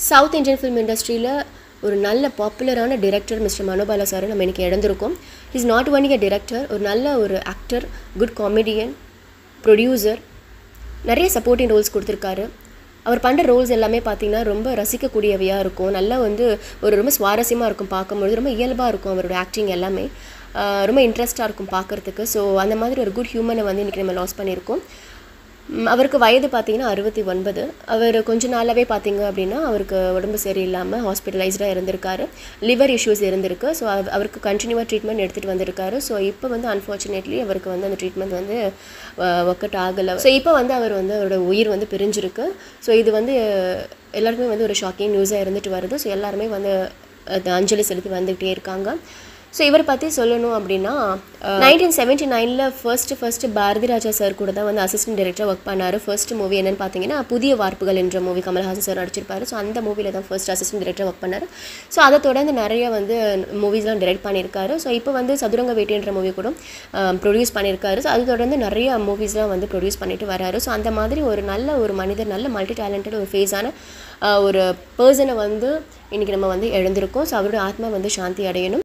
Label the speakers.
Speaker 1: south Indian film இண்டஸ்ட்ரியில் ஒரு நல்ல பாப்புலரான டிரெக்டர் மிஸ்டர் மனோபாலா சார் நம்ம இன்றைக்கி இழந்திருக்கோம் is not only a director ஒரு நல்ல ஒரு ஆக்டர் குட் காமெடியன் ப்ரொடியூசர் நிறைய சப்போர்ட்டிங் ரோல்ஸ் கொடுத்துருக்காரு அவர் பண்ணுற ரோல்ஸ் எல்லாமே பார்த்தீங்கன்னா ரொம்ப ரசிக்கக்கூடியவையாக இருக்கும் நல்லா வந்து ஒரு ரொம்ப சுவாரஸ்யமாக இருக்கும் பார்க்கும்பொழுது ரொம்ப இயல்பாக இருக்கும் அவரோட ஆக்டிங் எல்லாமே ஆஹ் ரொம்ப இன்ட்ரெஸ்ட்டாக இருக்கும் பார்க்குறதுக்கு ஸோ அந்த மாதிரி ஒரு குட் ஹியூமனை வந்து இன்றைக்கி நம்ம லாஸ் பண்ணியிருக்கோம் ம், அவருக்கு வயது பார்த்தீங்கன்னா அறுபத்தி ஒன்பது அவர் கொஞ்ச நாளாகவே பார்த்தீங்க அப்படின்னா அவருக்கு உடம்பு சரியில்லாமல் ஹாஸ்பிட்டலைஸ்டாக இருந்திருக்காரு லிவர் இஷ்யூஸ் இருந்திருக்கு ஸோ அவருக்கு கண்டினியூவாக ட்ரீட்மெண்ட் எடுத்துகிட்டு வந்திருக்காரு ஸோ இப்போ வந்து அன்ஃபார்ச்சுனேட்லி அவருக்கு வந்து அந்த ட்ரீட்மெண்ட் வந்து ஒர்க் அவுட் ஆகலை ஸோ இப்போ வந்து அவர் வந்து அவரோட உயிர் வந்து பிரிஞ்சிருக்கு ஸோ இது வந்து அஹ், எல்லாருக்குமே வந்து ஒரு ஷாக்கிங் நியூஸாக இருந்துட்டு வருது ஸோ எல்லாருமே வந்து அது அஞ்சலி செலுத்தி வந்துக்கிட்டே இருக்காங்க ஸோ இவரை பற்றி சொல்லணும் அப்படின்னா நைன்டீன் செவன்ட்டி நைனில் first first Bharathi Raja sir கூட தான் வந்து அசிஸ்டன்ட் டைரக்டர் ஒர்க் பண்ணார் ஃபர்ஸ்ட் மூவி என்னன்னு பார்த்தீங்கன்னா புதிய வார்ப்புகள் என்ற மூவி கமல்ஹாசன் சார் நடிச்சிருப்பாரு ஸோ அந்த மூவியில் தான் ஃபர்ஸ்ட் அசிஸ்டன்ட் டைரக்டர் ஒர்க் பண்ணார் ஸோ அதை தொடர்ந்து நிறைய வந்து மூவிஸ்லாம் டைரக்ட் பண்ணியிருக்காரு ஸோ இப்போ வந்து சதுரங்க வேட்டைன்ற மூவி கூட ப்ரொடியூஸ் பண்ணியிருக்காரு ஸோ அது தொடர்ந்து நிறைய மூவிஸ்லாம் வந்து ப்ரொடியூஸ் பண்ணிட்டு வராரு ஸோ அந்த மாதிரி ஒரு நல்ல ஒரு மனிதர் நல்ல மல்டி டேலண்டட் ஒரு ஃபேஸான ஒரு பர்சனை வந்து இன்றைக்கி நம்ம வந்து எழுந்திருக்கோம் ஸோ அவரோட ஆத்மா வந்து சாந்தி அடையணும்